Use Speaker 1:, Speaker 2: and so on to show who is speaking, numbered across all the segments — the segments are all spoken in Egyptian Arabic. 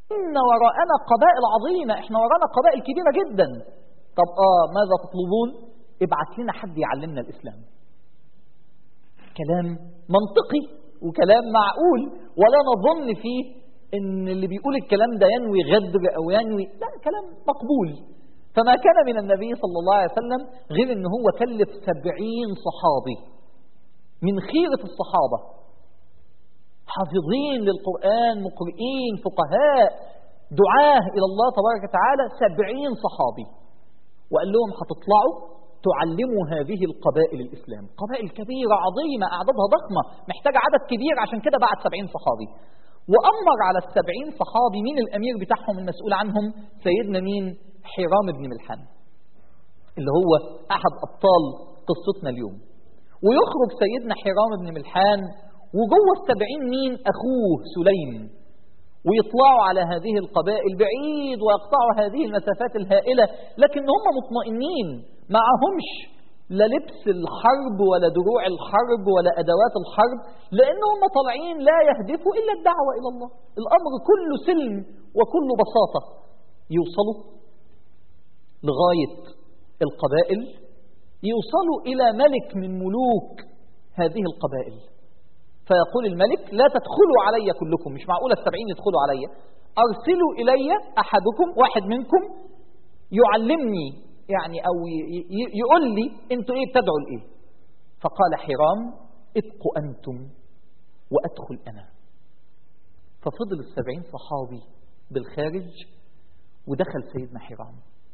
Speaker 1: إن وراءنا قبائل عظيمة إحنا ورانا قبائل كبيرة جدا طب آه ماذا تطلبون ابعت لنا حد يعلمنا الإسلام كلام منطقي وكلام معقول ولا نظن فيه ان اللي بيقول الكلام ده ينوي غدر او ينوي لا كلام مقبول فما كان من النبي صلى الله عليه وسلم غير ان هو كلف سبعين صحابي من خيرة الصحابة حافظين للقرآن مقرئين فقهاء دعاه إلى الله تبارك وتعالى سبعين صحابي وقال لهم هتطلعوا تعلموا هذه القبائل الإسلام قبائل كبيرة عظيمة أعدادها ضخمة محتاجة عدد كبير عشان كده بعد سبعين صحابي وأمر على السبعين صحابي مين الأمير بتاعهم المسؤول عنهم سيدنا مين حرام بن ملحان اللي هو أحد أبطال قصتنا اليوم ويخرج سيدنا حرام بن ملحان وجوه السبعين مين أخوه سليم ويطلعوا على هذه القبائل بعيد ويقطعوا هذه المسافات الهائلة لكن هم مطمئنين معهمش لا لبس الحرب ولا دروع الحرب ولا أدوات الحرب لأن هم طالعين لا يهدفوا إلا الدعوة إلى الله الأمر كله سلم وكله بساطة يوصلوا لغاية القبائل يوصلوا إلى ملك من ملوك هذه القبائل فيقول الملك لا تدخلوا علي كلكم مش معقول السبعين يدخلوا علي أرسلوا إلي أحدكم واحد منكم يعلمني يعني أو يقول لي أنتوا إيه بتدعوا لإيه فقال حرام ابقوا أنتم وأدخل أنا ففضل السبعين صحابي بالخارج ودخل سيدنا حرام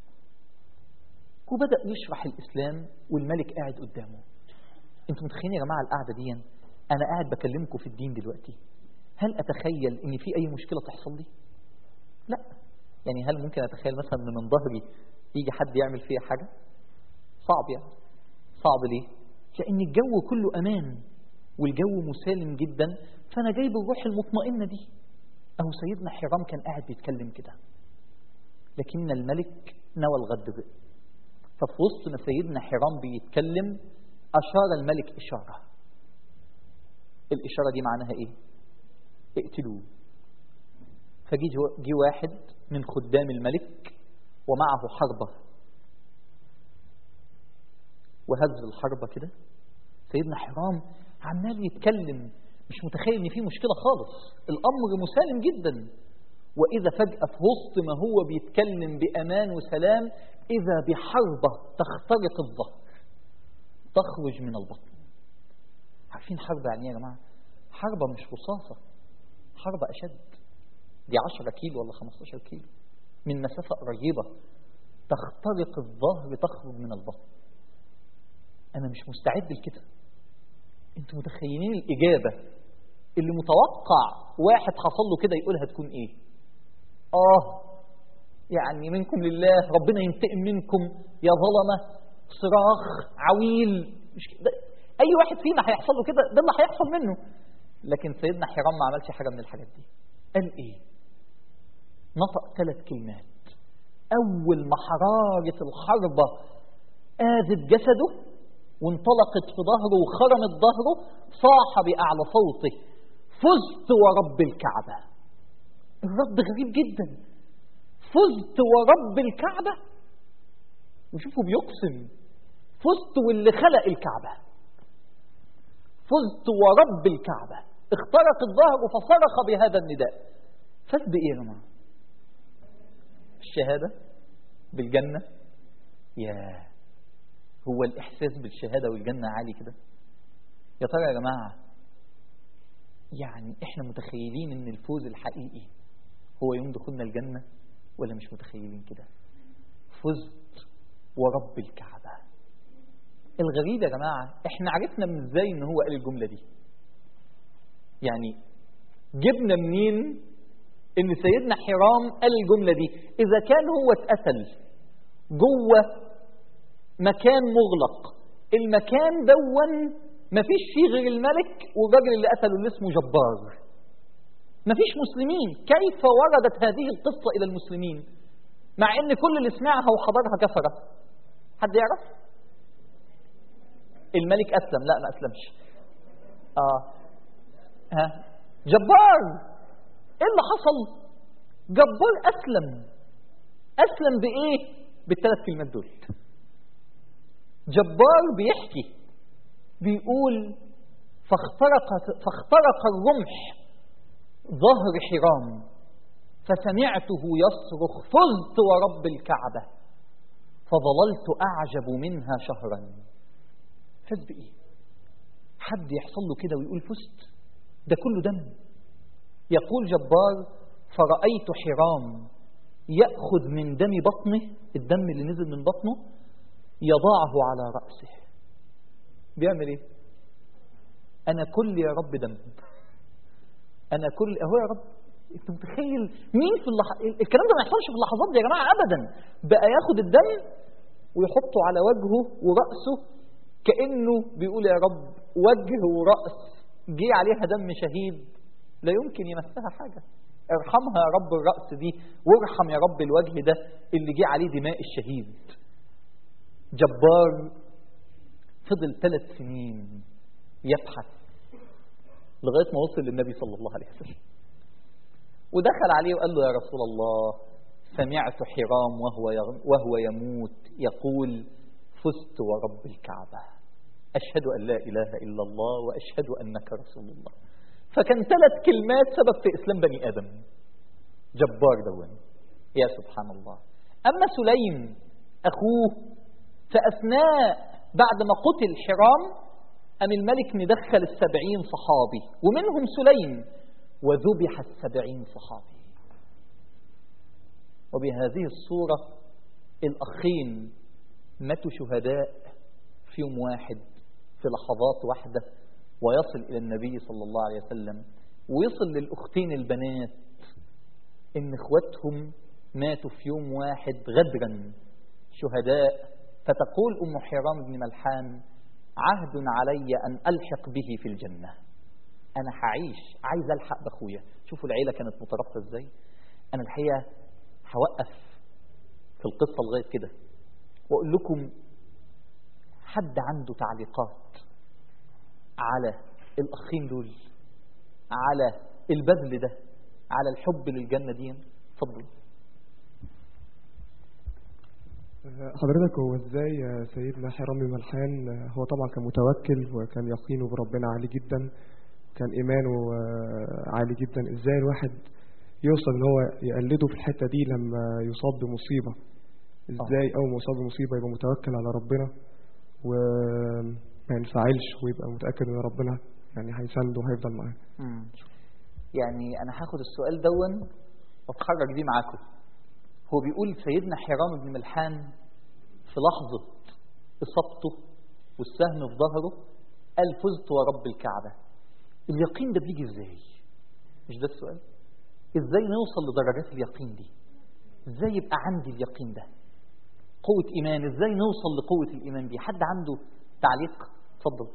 Speaker 1: وبدأ يشرح الإسلام والملك قاعد قدامه انتوا متخيلين يا جماعة القعدة دي أنا قاعد بكلمكم في الدين دلوقتي هل أتخيل إن في أي مشكلة تحصل لي؟ لا يعني هل ممكن أتخيل مثلا إن من ظهري يجي حد يعمل فيها حاجة؟ صعب يعني صعب ليه؟ لأن الجو كله أمان والجو مسالم جدا فأنا جايب الروح المطمئنة دي أهو سيدنا حرام كان قاعد بيتكلم كده لكن الملك نوى الغدر ففي وسط ما سيدنا حرام بيتكلم أشار الملك إشارة الإشارة دي معناها إيه؟ اقتلوه فجي جي واحد من خدام الملك ومعه حربة وهز الحربة كده سيدنا حرام عمال يتكلم مش متخيل ان في مشكلة خالص الأمر مسالم جدا وإذا فجأة في وسط ما هو بيتكلم بأمان وسلام إذا بحربة تخترق الظهر تخرج من البطن عارفين حرب يعني ايه يا جماعة حربة مش رصاصة حربة أشد دي 10 كيلو ولا 15 كيلو من مسافة قريبة تخترق الظهر تخرج من البطن أنا مش مستعد لكده أنتوا متخيلين الإجابة اللي متوقع واحد حصل له كده يقول هتكون إيه آه يعني منكم لله ربنا ينتقم منكم يا ظلمة صراخ عويل مش كده أي واحد فينا هيحصل له كده ده اللي هيحصل منه لكن سيدنا حرام ما عملش حاجة من الحاجات دي قال إيه نطق ثلاث كلمات أول ما حرارة الحربة آذت جسده وانطلقت في ظهره وخرمت ظهره صاح بأعلى صوته فزت ورب الكعبة الرد غريب جدا فزت ورب الكعبة وشوفوا بيقسم فزت واللي خلق الكعبة فزت ورب الكعبة اخترق الظهر فصرخ بهذا النداء فاز بإيه يا جماعة الشهادة بالجنة يا هو الإحساس بالشهادة والجنة عالي كده يا ترى يا جماعة يعني احنا متخيلين ان الفوز الحقيقي هو يوم دخولنا الجنة ولا مش متخيلين كده فزت ورب الكعبة الغريب يا جماعة احنا عرفنا من ازاي ان هو قال الجملة دي يعني جبنا منين ان سيدنا حرام قال الجملة دي اذا كان هو اتقتل جوه مكان مغلق المكان دون مفيش فيه غير الملك والراجل اللي قتله اللي اسمه جبار مفيش مسلمين كيف وردت هذه القصة إلى المسلمين مع ان كل اللي سمعها وحضرها كفرة حد يعرف الملك أسلم لا ما أسلمش آه ها جبار ايه اللي حصل جبار أسلم أسلم بإيه؟ بالثلاث كلمات دول جبار بيحكي بيقول فاخترق, فاخترق الرمح ظهر حرام فسمعته يصرخ فزت ورب الكعبة فظللت أعجب منها شهرا فاز بإيه حد يحصل له كده ويقول فزت ده كله دم يقول جبار فرأيت حرام يأخذ من دم بطنه الدم اللي نزل من بطنه يضعه على رأسه بيعمل ايه انا كل يا رب دم انا كل اهو يا رب انت متخيل مين في اللح... الكلام ده ما يحصلش في اللحظات دي يا جماعه ابدا بقى ياخد الدم ويحطه على وجهه وراسه كانه بيقول يا رب وجه وراس جه عليها دم شهيد لا يمكن يمسها حاجه ارحمها يا رب الراس دي وارحم يا رب الوجه ده اللي جه عليه دماء الشهيد جبار فضل ثلاث سنين يبحث لغايه ما وصل للنبي صلى الله عليه وسلم ودخل عليه وقال له يا رسول الله سمعت حرام وهو وهو يموت يقول فزت ورب الكعبه اشهد ان لا اله الا الله واشهد انك رسول الله فكان ثلاث كلمات سبب في اسلام بني ادم جبار دون يا سبحان الله اما سليم اخوه فاثناء بعد ما قتل حرام أم الملك مدخل السبعين صحابي ومنهم سليم وذبح السبعين صحابي وبهذه الصورة الأخين ماتوا شهداء في يوم واحد في لحظات واحدة ويصل إلى النبي صلى الله عليه وسلم ويصل للأختين البنات إن إخواتهم ماتوا في يوم واحد غدرا شهداء فتقول أم حرام بن ملحان عهد علي أن ألحق به في الجنة أنا هعيش عايز ألحق بأخويا شوفوا العيلة كانت مترابطة إزاي أنا الحقيقة هوقف في القصة لغاية كده وأقول لكم حد عنده تعليقات على الأخين دول على البذل ده على الحب للجنة دي اتفضل
Speaker 2: حضرتك هو ازاي سيدنا حرام بن ملحان هو طبعا كان متوكل وكان يقينه بربنا عالي جدا كان ايمانه عالي جدا ازاي الواحد يوصل ان هو يقلده في الحته دي لما يصاب بمصيبه ازاي اول ما يصاب بمصيبه يبقى متوكل على ربنا وما ينفعلش ويبقى متاكد ان ربنا يعني هيسنده وهيفضل معاه
Speaker 1: يعني انا هاخد السؤال دون واتحرك بيه معاكم هو بيقول سيدنا حرام بن ملحان في لحظة إصابته والسهم في ظهره قال فزت ورب الكعبة اليقين ده بيجي ازاي مش ده السؤال ازاي نوصل لدرجات اليقين دي ازاي يبقى عندي اليقين ده قوة إيمان ازاي نوصل لقوة الإيمان دي حد عنده تعليق اتفضل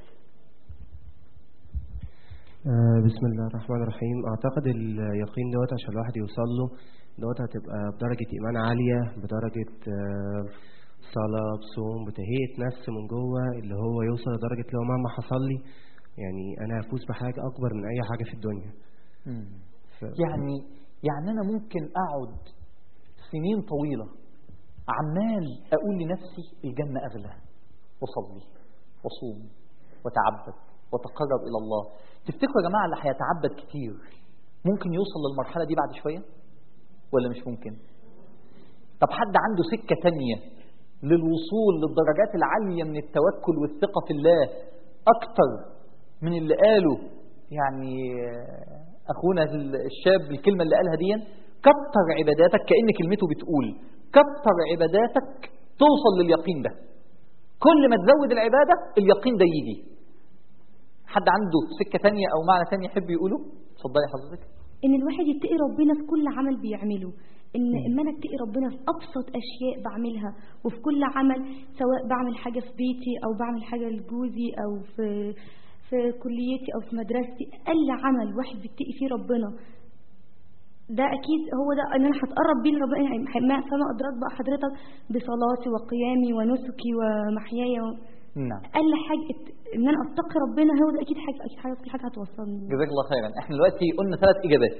Speaker 3: آه بسم الله الرحمن الرحيم اعتقد اليقين دوت عشان الواحد يوصل له دوت هتبقى بدرجة إيمان عالية بدرجة صلاة بصوم بتهيئة نفس من جوه اللي هو يوصل لدرجة لو مهما حصل لي يعني أنا هفوز بحاجة أكبر من أي حاجة في الدنيا
Speaker 1: ف... يعني يعني أنا ممكن أقعد سنين طويلة عمال أقول لنفسي الجنة أغلى وصلي وصوم وتعبد وتقرب إلى الله تفتكروا يا جماعة اللي هيتعبد كتير ممكن يوصل للمرحلة دي بعد شوية ولا مش ممكن طب حد عنده سكة تانية للوصول للدرجات العالية من التوكل والثقة في الله أكتر من اللي قاله يعني أخونا الشاب الكلمة اللي قالها دي كتر عباداتك كأن كلمته بتقول كتر عباداتك توصل لليقين ده كل ما تزود العبادة اليقين ده يجي حد عنده سكة تانية أو معنى تاني يحب يقوله اتفضلي حضرتك
Speaker 4: ان الواحد يتقي ربنا في كل عمل بيعمله ان اما انا اتقي ربنا في ابسط اشياء بعملها وفي كل عمل سواء بعمل حاجه في بيتي او بعمل حاجه لجوزي او في في كليتي او في مدرستي اقل عمل واحد بيتقي فيه ربنا ده اكيد هو ده ان انا هتقرب بيه لربنا يعني فما ادراك بقى حضرتك بصلاتي وقيامي ونسكي ومحياي و...
Speaker 1: نعم
Speaker 4: اقل حاجه ان انا اتقي ربنا هو ده اكيد حاجه اكيد حاجه كل حاجه هتوصلني
Speaker 1: جزاك الله خيرا احنا دلوقتي قلنا ثلاث اجابات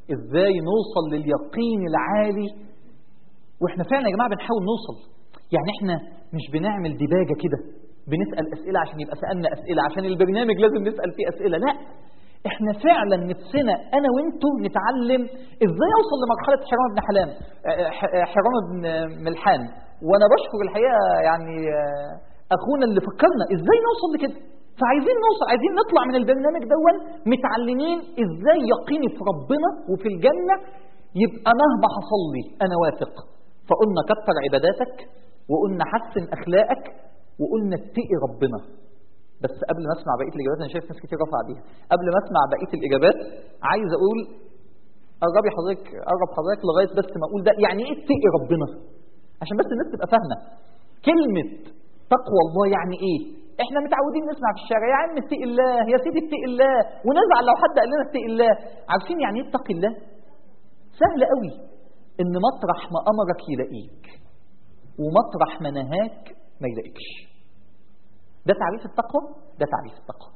Speaker 1: ازاي نوصل لليقين العالي واحنا فعلا يا جماعه بنحاول نوصل يعني احنا مش بنعمل ديباجه كده بنسال اسئله عشان يبقى سالنا اسئله عشان البرنامج لازم نسال فيه اسئله لا احنا فعلا نفسنا انا وانتم نتعلم ازاي اوصل لمرحله حرام بن حلام آه، ح- آه، حرام بن ملحان وانا بشكر الحقيقه يعني آه، اخونا اللي فكرنا ازاي نوصل لكده فعايزين نوصل عايزين نطلع من البرنامج دون متعلمين ازاي يقيني في ربنا وفي الجنه يبقى مهما حصل لي انا واثق فقلنا كتر عباداتك وقلنا حسن اخلاقك وقلنا اتقي ربنا بس قبل ما اسمع بقيه الاجابات انا شايف ناس كتير رفع بيها قبل ما اسمع بقيه الاجابات عايز اقول قربي حضرتك قرب حضرتك لغايه بس ما اقول ده يعني ايه اتقي ربنا عشان بس الناس تبقى فاهمه كلمه تقوى الله يعني ايه احنا متعودين نسمع في الشارع يا عم اتقي الله يا سيدي اتقي الله ونزعل لو حد قال لنا اتقي الله عارفين يعني ايه اتقي الله سهل قوي ان مطرح ما امرك يلاقيك ومطرح ما نهاك ما يلاقيكش ده تعريف التقوى ده تعريف التقوى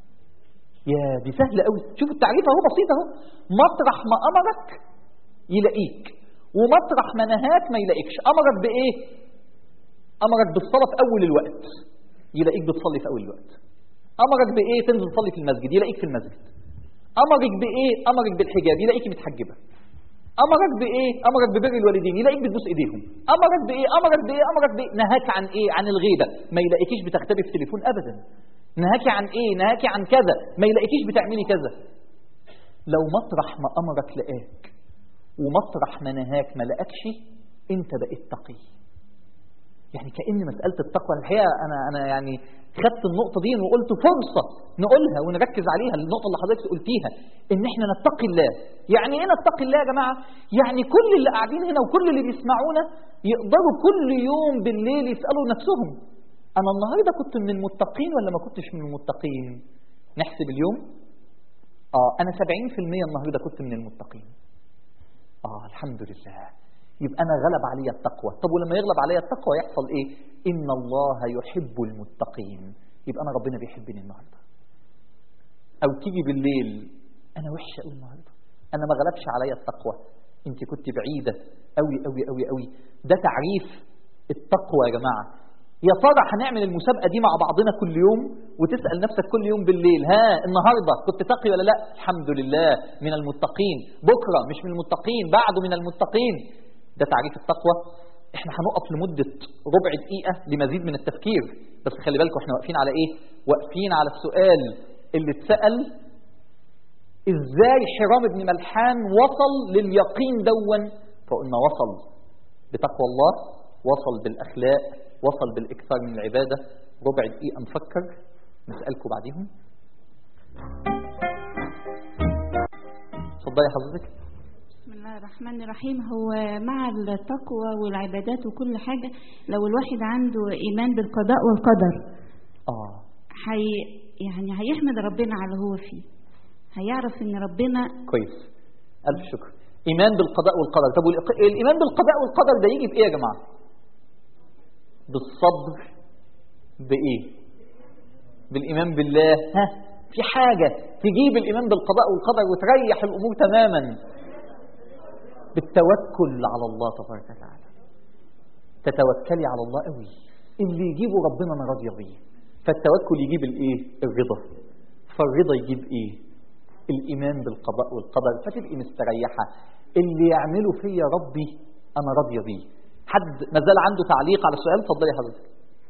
Speaker 1: يا دي سهله قوي شوف التعريف اهو بسيط اهو مطرح ما امرك يلاقيك ومطرح ما نهاك ما يلاقيكش امرك بايه امرك بالصلاه في اول الوقت يلاقيك بتصلي في اول الوقت امرك بايه تنزل تصلي في المسجد يلاقيك في المسجد امرك بايه امرك بالحجاب يلاقيك متحجبه امرك بايه امرك ببر الوالدين يلاقيك بتبوس ايديهم امرك بايه امرك بايه امرك بايه نهاك عن ايه عن الغيبه ما يلاقيكيش بتختبي في تليفون ابدا نهاكي عن ايه نهاكي عن كذا ما يلاقيكيش بتعملي كذا لو مطرح ما امرك لقاك ومطرح ما نهاك ما لقاكش انت بقيت تقي يعني كأن مسألة التقوى الحقيقة أنا أنا يعني خدت النقطة دي وقلت فرصة نقولها ونركز عليها النقطة اللي حضرتك قلتيها إن إحنا نتقي الله يعني إيه نتقي الله يا جماعة؟ يعني كل اللي قاعدين هنا وكل اللي بيسمعونا يقدروا كل يوم بالليل يسألوا نفسهم أنا النهاردة كنت من المتقين ولا ما كنتش من المتقين؟ نحسب اليوم؟ آه أنا 70% النهاردة كنت من المتقين آه الحمد لله يبقى أنا غلب علي التقوى طب ولما يغلب علي التقوى يحصل إيه إن الله يحب المتقين يبقى أنا ربنا بيحبني النهاردة أو تيجي بالليل أنا وحشة أوي النهاردة أنا ما غلبش علي التقوى أنت كنت بعيدة أوي أوي أوي أوي ده تعريف التقوى يا جماعة يا ترى هنعمل المسابقة دي مع بعضنا كل يوم وتسأل نفسك كل يوم بالليل ها النهاردة كنت تقي ولا لا الحمد لله من المتقين بكرة مش من المتقين بعده من المتقين ده تعريف التقوى احنا هنقف لمدة ربع دقيقة لمزيد من التفكير بس خلي بالكم احنا واقفين على ايه واقفين على السؤال اللي اتسأل ازاي حرام بن ملحان وصل لليقين دون فقلنا وصل بتقوى الله وصل بالاخلاق وصل بالاكثار من العبادة ربع دقيقة نفكر نسألكم بعديهم اتفضلي حضرتك
Speaker 5: بسم الله الرحمن الرحيم هو مع التقوى والعبادات وكل حاجة لو الواحد عنده إيمان بالقضاء والقدر
Speaker 1: اه
Speaker 5: حي يعني هيحمد ربنا على اللي هو فيه هيعرف إن ربنا
Speaker 1: كويس ألف شكر إيمان بالقضاء والقدر طب والإق- الإيمان بالقضاء والقدر ده يجي بإيه يا جماعة بالصبر بإيه بالإيمان بالله ها في حاجة تجيب الإيمان بالقضاء والقدر وتريح الأمور تماما بالتوكل على الله تبارك وتعالى تتوكلي على الله قوي اللي يجيبه ربنا انا راضيه بيه فالتوكل يجيب الايه الرضا فالرضا يجيب ايه الايمان بالقضاء والقدر فتبقي مستريحه اللي يعمله فيا ربي انا راضيه بيه حد ما زال عنده تعليق على السؤال اتفضلي يا حضرتك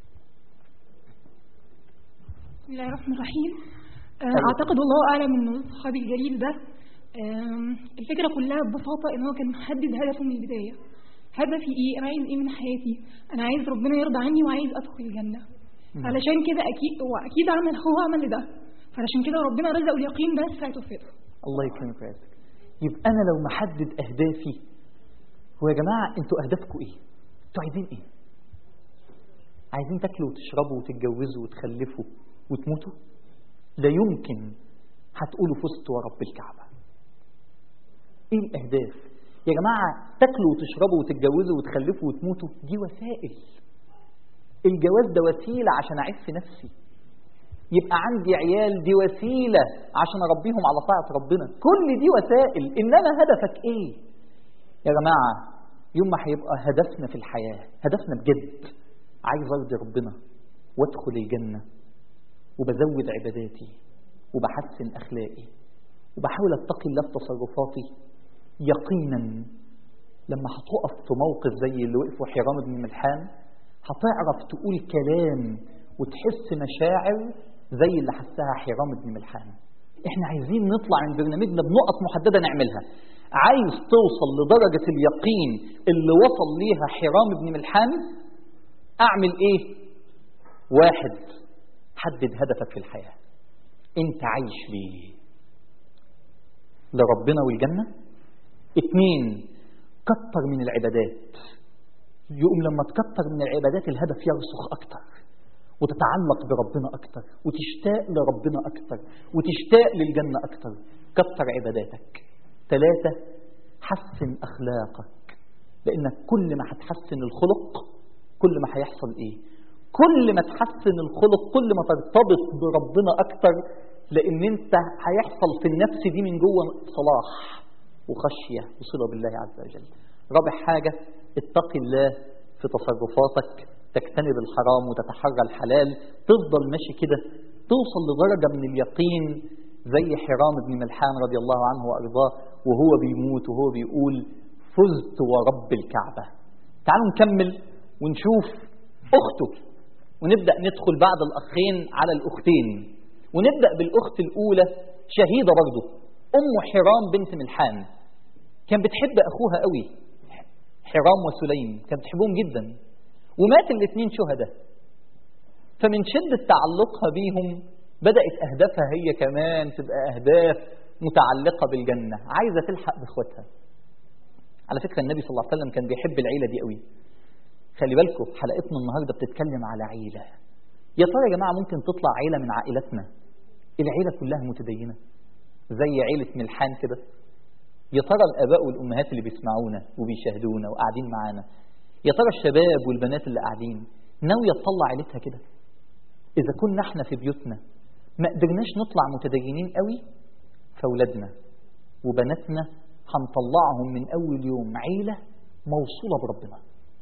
Speaker 6: بسم الله الرحمن الرحيم آه،
Speaker 1: أيوة.
Speaker 6: اعتقد والله اعلم ان صحابي الجليل ده آم، الفكره كلها ببساطه ان هو كان محدد هدفه من البدايه هدفي ايه انا عايز ايه من حياتي انا عايز ربنا يرضى عني وعايز ادخل الجنه علشان كده اكيد هو اكيد عمل هو عمل ده فعلشان كده ربنا رزقه اليقين بس هيتوفقه
Speaker 1: الله يكرمك ويعزك يبقى انا لو محدد اهدافي هو يا جماعه انتوا اهدافكم ايه انتوا عايزين ايه عايزين تاكلوا وتشربوا وتتجوزوا وتخلفوا وتموتوا لا يمكن هتقولوا فزت ورب الكعبه ايه الاهداف يا جماعه تاكلوا وتشربوا وتتجوزوا وتخلفوا وتموتوا دي وسائل الجواز ده وسيله عشان اعيش في نفسي يبقى عندي عيال دي وسيلة عشان أربيهم على طاعة ربنا كل دي وسائل إنما هدفك إيه يا جماعة يوم ما هيبقى هدفنا في الحياة هدفنا بجد عايز أرضي ربنا وأدخل الجنة وبزود عباداتي وبحسن أخلاقي وبحاول أتقي الله في تصرفاتي يقينا لما هتقف في موقف زي اللي وقفوا حرام بن ملحان هتعرف تقول كلام وتحس مشاعر زي اللي حسها حرام بن ملحان احنا عايزين نطلع من برنامجنا بنقط محددة نعملها عايز توصل لدرجة اليقين اللي وصل ليها حرام بن ملحان اعمل ايه واحد حدد هدفك في الحياة انت عايش ليه لربنا والجنة اتنين كتر من العبادات يقوم لما تكتر من العبادات الهدف يرسخ أكتر وتتعلق بربنا أكتر وتشتاق لربنا أكتر وتشتاق للجنة أكتر كتر عباداتك ثلاثة حسن أخلاقك لأنك كل ما هتحسن الخلق كل ما هيحصل إيه كل ما تحسن الخلق كل ما ترتبط بربنا أكتر لأن أنت هيحصل في النفس دي من جوه صلاح وخشية وصلة بالله عز وجل رابع حاجة اتقي الله في تصرفاتك تجتنب الحرام وتتحرى الحلال تفضل ماشي كده توصل لدرجة من اليقين زي حرام بن ملحان رضي الله عنه وأرضاه وهو بيموت وهو بيقول فزت ورب الكعبة تعالوا نكمل ونشوف أخته ونبدأ ندخل بعد الأخين على الأختين ونبدأ بالأخت الأولى شهيدة برضه أم حرام بنت ملحان كان بتحب أخوها قوي حرام وسليم كانت بتحبهم جدا ومات الاثنين شهداء فمن شدة تعلقها بيهم بدأت أهدافها هي كمان تبقى أهداف متعلقة بالجنة عايزة تلحق بإخواتها على فكرة النبي صلى الله عليه وسلم كان بيحب العيلة دي قوي خلي بالكم حلقتنا النهاردة بتتكلم على عيلة يا ترى يا جماعة ممكن تطلع عيلة من عائلتنا العيلة كلها متدينة زي عيلة ملحان كده يا ترى الآباء والأمهات اللي بيسمعونا وبيشاهدونا وقاعدين معانا يا ترى الشباب والبنات اللي قاعدين ناوية تطلع عيلتها كده إذا كنا احنا في بيوتنا ما قدرناش نطلع متدينين قوي فأولادنا وبناتنا هنطلعهم من أول يوم عيلة موصولة بربنا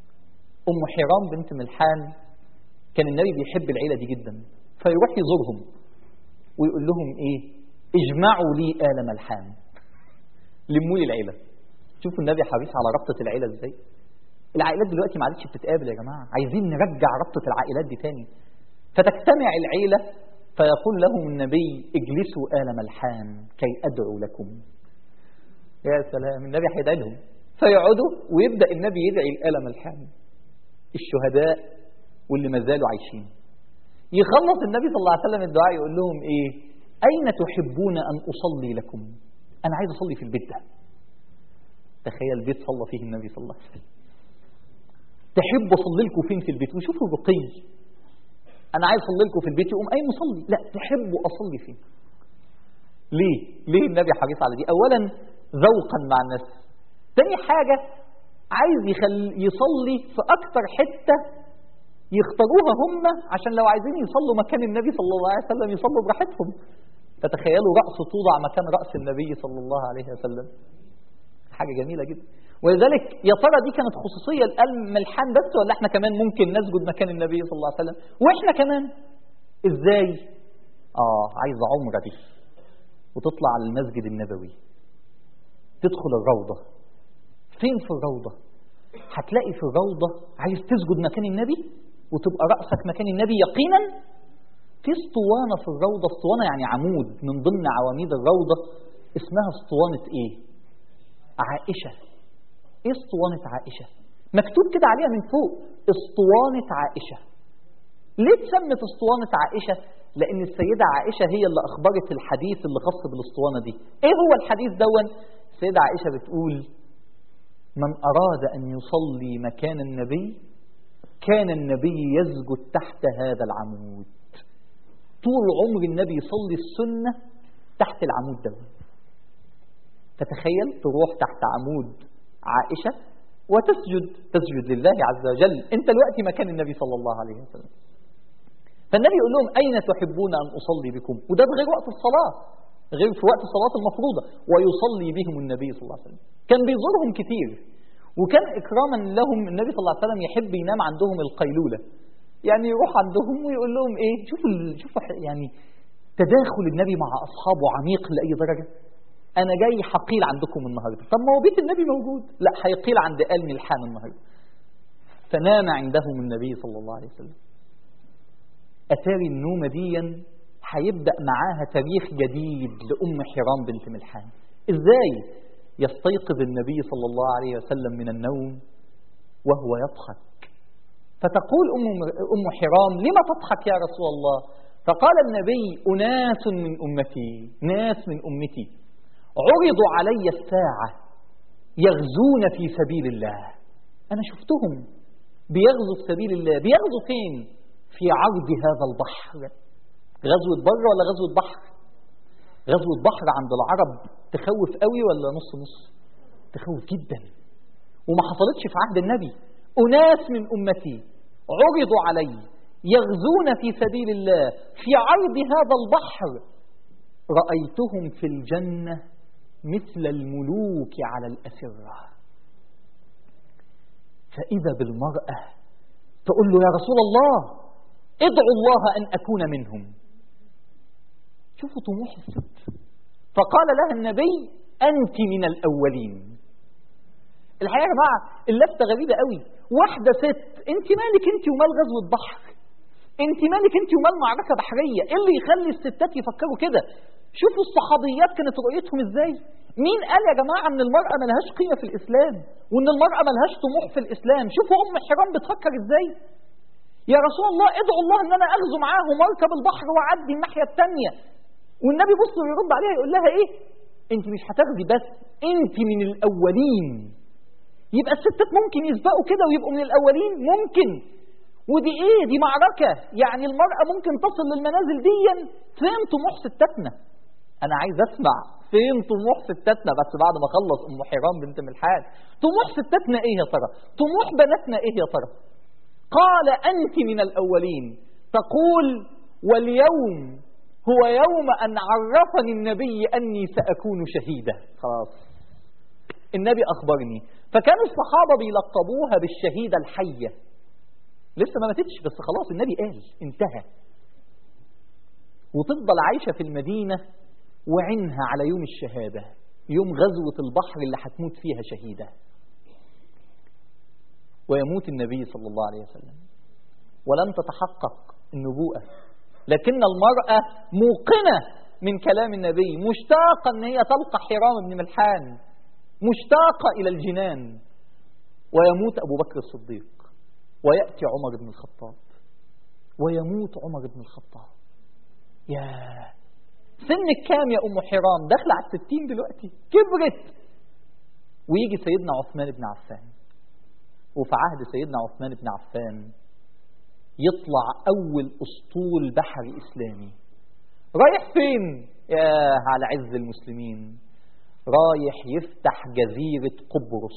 Speaker 1: أم حرام بنت ملحان كان النبي بيحب العيلة دي جدا فيروح يزورهم ويقول لهم إيه اجمعوا لي آل ملحان لموا لي العيلة شوفوا النبي حريص على ربطة العيلة ازاي العائلات دلوقتي ما عادتش بتتقابل يا جماعة عايزين نرجع ربطة العائلات دي تاني فتجتمع العيلة فيقول لهم النبي اجلسوا آل ملحان كي أدعو لكم يا سلام النبي هيدعي لهم فيقعدوا ويبدأ النبي يدعي الآل ملحان الشهداء واللي ما زالوا عايشين يخلص النبي صلى الله عليه وسلم الدعاء يقول لهم ايه أين تحبون أن أصلي لكم أنا عايز أصلي في البيت ده تخيل بيت صلى فيه النبي صلى الله عليه وسلم تحب أصلي لكم فين في البيت وشوفوا الرقي أنا عايز أصلي لكم في البيت يقوم أي مصلي لا تحبوا أصلي فين ليه ليه النبي حريص على دي أولا ذوقا مع الناس تاني حاجة عايز يخل يصلي في أكتر حتة يختاروها هم عشان لو عايزين يصلوا مكان النبي صلى الله عليه وسلم يصلوا براحتهم فتخيلوا رأس توضع مكان رأس النبي صلى الله عليه وسلم حاجة جميلة جدا ولذلك يا ترى دي كانت خصوصية الملحان بس ولا احنا كمان ممكن نسجد مكان النبي صلى الله عليه وسلم واحنا كمان ازاي اه عايز عمرة دي وتطلع على المسجد النبوي تدخل الروضة فين في الروضة هتلاقي في الروضة عايز تسجد مكان النبي وتبقى رأسك مكان النبي يقينا في اسطوانة في الروضة اسطوانة يعني عمود من ضمن عواميد الروضة اسمها اسطوانة ايه عائشة ايه اسطوانة عائشة مكتوب كده عليها من فوق اسطوانة عائشة ليه اتسمت اسطوانة عائشة لان السيدة عائشة هي اللي اخبرت الحديث اللي خاص بالاسطوانة دي ايه هو الحديث دون السيدة عائشة بتقول من اراد ان يصلي مكان النبي كان النبي يسجد تحت هذا العمود طول عمر النبي يصلي السنة تحت العمود ده فتخيل تروح تحت عمود عائشة وتسجد تسجد لله عز وجل انت الوقت مكان النبي صلى الله عليه وسلم فالنبي يقول لهم أين تحبون أن أصلي بكم وده غير وقت الصلاة غير في وقت الصلاة المفروضة ويصلي بهم النبي صلى الله عليه وسلم كان بيزورهم كتير وكان إكراما لهم النبي صلى الله عليه وسلم يحب ينام عندهم القيلولة يعني يروح عندهم ويقول لهم إيه شوفوا ال- شوفوا ح- يعني تداخل النبي مع أصحابه عميق لأي درجة أنا جاي حقيل عندكم النهاردة طب ما هو بيت النبي موجود لا هيقيل عند آل ملحان النهاردة فنام عندهم النبي صلى الله عليه وسلم أتاري النومة ديا هيبدأ معاها تاريخ جديد لأم حرام بنت ملحان إزاي يستيقظ النبي صلى الله عليه وسلم من النوم وهو يضحك فتقول أم, أم حرام لما تضحك يا رسول الله فقال النبي أناس من أمتي ناس من أمتي عرضوا علي الساعة يغزون في سبيل الله أنا شفتهم بيغزوا في سبيل الله بيغزوا فين في عرض هذا البحر غزوة بر ولا غزوة بحر غزوة بحر عند العرب تخوف قوي ولا نص نص تخوف جدا وما حصلتش في عهد النبي أناس من أمتي عرضوا علي يغزون في سبيل الله في عرض هذا البحر رأيتهم في الجنة مثل الملوك على الأسرة فإذا بالمرأة تقول له يا رسول الله ادعو الله أن أكون منهم شوفوا طموح الست فقال لها النبي أنت من الأولين الحقيقة يا جماعة اللفتة غريبة قوي واحدة ست أنت مالك أنت ومال غزوة بحر أنت مالك أنت ومال معركة بحرية إيه اللي يخلي الستات يفكروا كده شوفوا الصحابيات كانت رؤيتهم إزاي مين قال يا جماعة أن المرأة ملهاش قيمة في الإسلام وأن المرأة ملهاش طموح في الإسلام شوفوا أم حرام بتفكر إزاي يا رسول الله ادعو الله ان انا اغزو معاهم واركب البحر واعدي الناحيه الثانيه والنبي بص ويرد عليها يقول لها ايه انت مش هتغزي بس انت من الاولين يبقى الستات ممكن يسبقوا كده ويبقوا من الاولين ممكن ودي ايه دي معركه يعني المراه ممكن تصل للمنازل دي فين طموح ستاتنا انا عايز اسمع فين طموح ستاتنا بس بعد ما اخلص ام حرام بنت ملحان طموح ستاتنا ايه يا ترى طموح بناتنا ايه يا ترى قال أنت من الأولين تقول واليوم هو يوم أن عرفني النبي أني سأكون شهيدة خلاص النبي أخبرني فكان الصحابة بيلقبوها بالشهيدة الحية لسه ما ماتتش بس خلاص النبي قال انتهى وتفضل عايشة في المدينة وعينها على يوم الشهادة يوم غزوة البحر اللي هتموت فيها شهيدة ويموت النبي صلى الله عليه وسلم ولم تتحقق النبوءة لكن المرأة موقنة من كلام النبي مشتاقة أن هي تلقى حرام بن ملحان مشتاقة إلى الجنان ويموت أبو بكر الصديق ويأتي عمر بن الخطاب ويموت عمر بن الخطاب يا سنك كام يا أم حرام داخلة على الستين دلوقتي كبرت ويجي سيدنا عثمان بن عفان وفي عهد سيدنا عثمان بن عفان يطلع أول أسطول بحري إسلامي رايح فين يا على عز المسلمين رايح يفتح جزيرة قبرص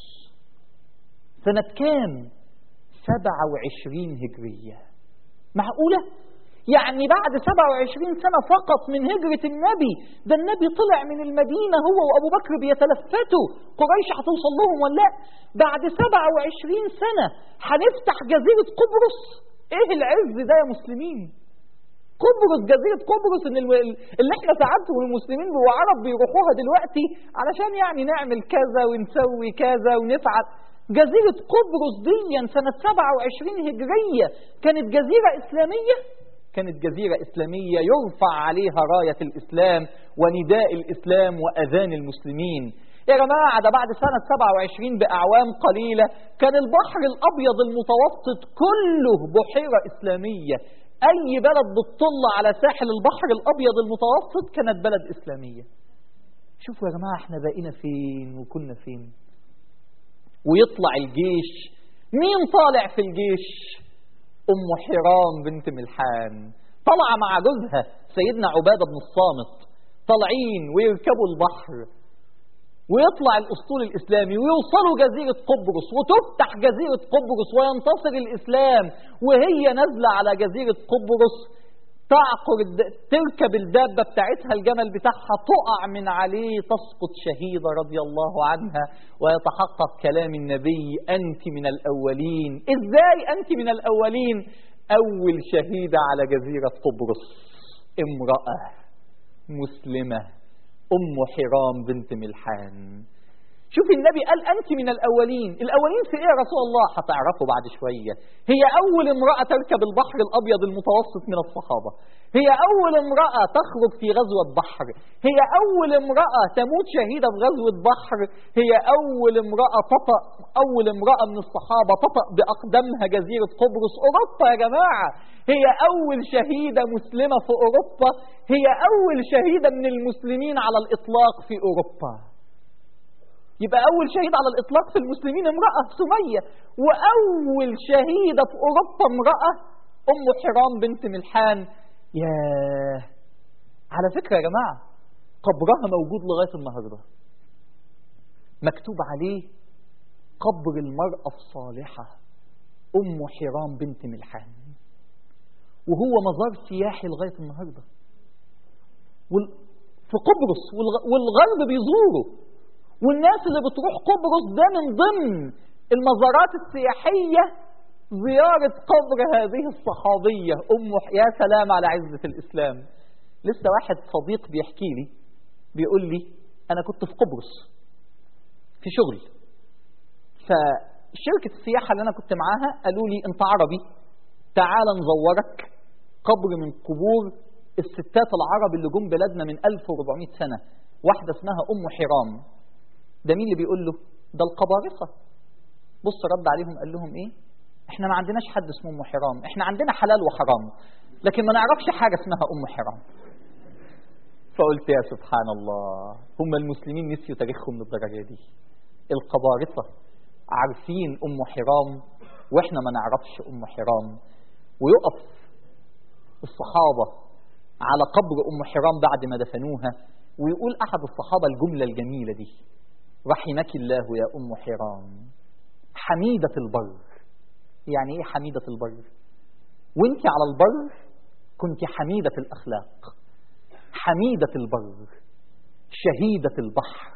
Speaker 1: سنة كام سبعة وعشرين هجرية معقولة يعني بعد 27 سنة فقط من هجرة النبي ده النبي طلع من المدينة هو وأبو بكر بيتلفتوا قريش هتوصل لهم ولا لا بعد 27 سنة هنفتح جزيرة قبرص ايه العز ده يا مسلمين قبرص جزيرة قبرص ان الو- اللي احنا ساعات والمسلمين وعرب بيروحوها دلوقتي علشان يعني نعمل كذا ونسوي كذا ونفعل جزيرة قبرص دي سنة 27 هجرية كانت جزيرة إسلامية كانت جزيرة إسلامية يرفع عليها راية الإسلام ونداء الإسلام وأذان المسلمين يا جماعة ده بعد سنة 27 بأعوام قليلة كان البحر الأبيض المتوسط كله بحيرة إسلامية أي بلد بتطل على ساحل البحر الأبيض المتوسط كانت بلد إسلامية شوفوا يا جماعة احنا بقينا فين وكنا فين ويطلع الجيش مين طالع في الجيش أم حرام بنت ملحان طالعة مع جوزها سيدنا عبادة بن الصامت طالعين ويركبوا البحر ويطلع الأسطول الإسلامي ويوصلوا جزيرة قبرص وتفتح جزيرة قبرص وينتصر الإسلام وهي نازلة على جزيرة قبرص تعقر الد- تركب الدابة بتاعتها الجمل بتاعها تقع من عليه تسقط شهيدة رضي الله عنها ويتحقق كلام النبي أنت من الأولين إزاي أنت من الأولين أول شهيدة على جزيرة قبرص امرأة مسلمة أم حرام بنت ملحان شوف النبي قال أنت من الأولين الأولين في إيه يا رسول الله هتعرفوا بعد شوية هي أول امرأة تركب البحر الأبيض المتوسط من الصحابة هي أول امرأة تخرج في غزوة بحر هي أول امرأة تموت شهيدة في غزوة بحر هي أول امرأة تطأ أول امرأة من الصحابة تطأ بأقدامها جزيرة قبرص أوروبا يا جماعة هي أول شهيدة مسلمة في أوروبا هي أول شهيدة من المسلمين على الإطلاق في أوروبا يبقى أول شهيد على الإطلاق في المسلمين امرأة سمية وأول شهيدة في أوروبا امرأة أم حرام بنت ملحان ياه على فكرة يا جماعة قبرها موجود لغاية النهاردة مكتوب عليه قبر المرأة الصالحة أم حرام بنت ملحان وهو مزار سياحي لغاية النهاردة وال... في قبرص والغ... والغرب بيزوره والناس اللي بتروح قبرص ده من ضمن المزارات السياحية زيارة قبر هذه الصحابية أم يا سلام على عزة الإسلام لسه واحد صديق بيحكي لي بيقول لي أنا كنت في قبرص في شغل فشركة السياحة اللي أنا كنت معاها قالوا لي أنت عربي تعال نزورك قبر من قبور الستات العرب اللي جم بلادنا من 1400 سنة واحدة اسمها أم حرام ده مين اللي بيقول له ده القبارصة بص رد عليهم قال لهم ايه احنا ما عندناش حد اسمه ام حرام احنا عندنا حلال وحرام لكن ما نعرفش حاجة اسمها ام حرام فقلت يا سبحان الله هم المسلمين نسيوا تاريخهم للدرجة دي القبارصة عارفين ام حرام واحنا ما نعرفش ام حرام ويقف الصحابة على قبر ام حرام بعد ما دفنوها ويقول احد الصحابة الجملة الجميلة دي رحمك الله يا أم حرام حميدة البر يعني إيه حميدة البر وانت على البر كنت حميدة الأخلاق حميدة البر شهيدة البحر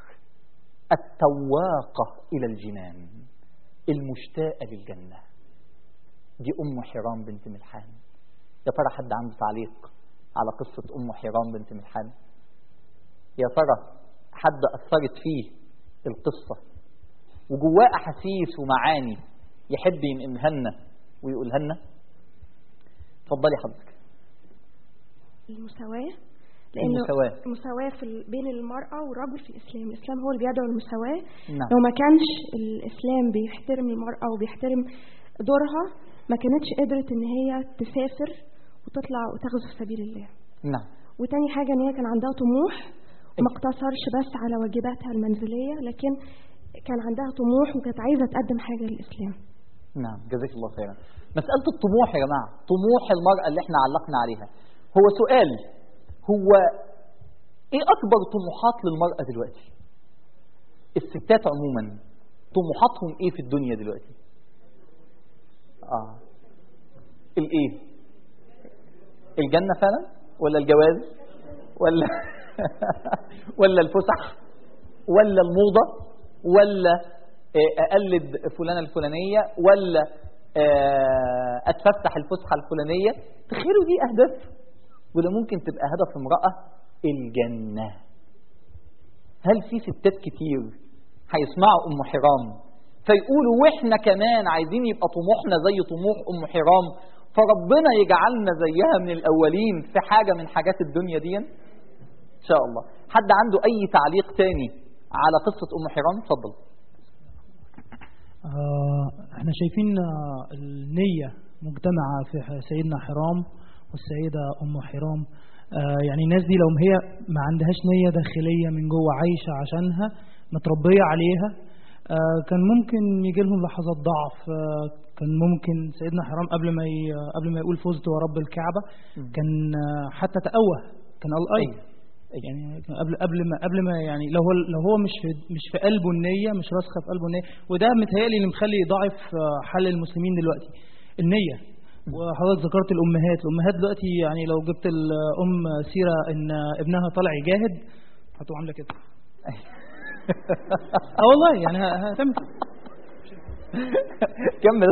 Speaker 1: التواقة إلى الجنان المشتاقة للجنة دي أم حرام بنت ملحان يا ترى حد عنده تعليق على قصة أم حرام بنت ملحان يا ترى حد أثرت فيه القصة وجواه أحاسيس ومعاني يحب ينقلها لنا ويقولها لنا اتفضلي حضرتك
Speaker 7: المساواة لأنه
Speaker 1: المساواة.
Speaker 7: المساواة في ال- بين المرأة والرجل في الإسلام الإسلام هو اللي بيدعو المساواة
Speaker 1: نعم.
Speaker 7: لو ما كانش الإسلام بيحترم المرأة وبيحترم دورها ما كانتش قدرت إن هي تسافر وتطلع وتغزو في سبيل الله
Speaker 1: نعم
Speaker 7: وتاني حاجة إن هي كان عندها طموح وما اقتصرش بس على واجباتها المنزلية لكن كان عندها طموح وكانت عايزة تقدم حاجة للإسلام
Speaker 1: نعم جزاك الله خيرا مسألة الطموح يا جماعة طموح المرأة اللي احنا علقنا عليها هو سؤال هو ايه أكبر طموحات للمرأة دلوقتي الستات عموما طموحاتهم ايه في الدنيا دلوقتي اه الايه الجنة فعلا ولا الجواز ولا ولا الفسح ولا الموضة ولا آه، أقلد فلانة الفلانية ولا آه، أتفسح الفسحة الفلانية تخيلوا دي أهداف ولا ممكن تبقى هدف امرأة الجنة هل في ستات كتير هيسمعوا أم حرام فيقولوا وإحنا كمان عايزين يبقى طموحنا زي طموح أم حرام فربنا يجعلنا زيها من الأولين في حاجة من حاجات الدنيا دي إن شاء الله حد عنده أي تعليق تاني على قصة أم حرام اتفضل
Speaker 8: آه، احنا شايفين آه، النية مجتمعة في ح- سيدنا حرام والسيدة أم حرام آه، يعني الناس دي لو هي ما عندهاش نية داخلية من جوه عايشة عشانها متربية عليها آه، كان ممكن يجي لهم لحظات ضعف آه، كان ممكن سيدنا حرام قبل ما ي- قبل ما يقول فزت ورب الكعبة كان آه، حتى تأوه كان قال أي يعني قبل قبل ما قبل ما يعني لو هو لو هو مش في مش في قلبه النيه مش راسخه في قلبه النيه وده متهيألي اللي مخلي ضعف آه، حل المسلمين دلوقتي النيه وحضرتك ذكرت الامهات الامهات دلوقتي يعني لو جبت الام سيره ان ابنها طالع يجاهد هتبقى عامله كده اه والله يعني ه- هتعمل كده.
Speaker 1: كمل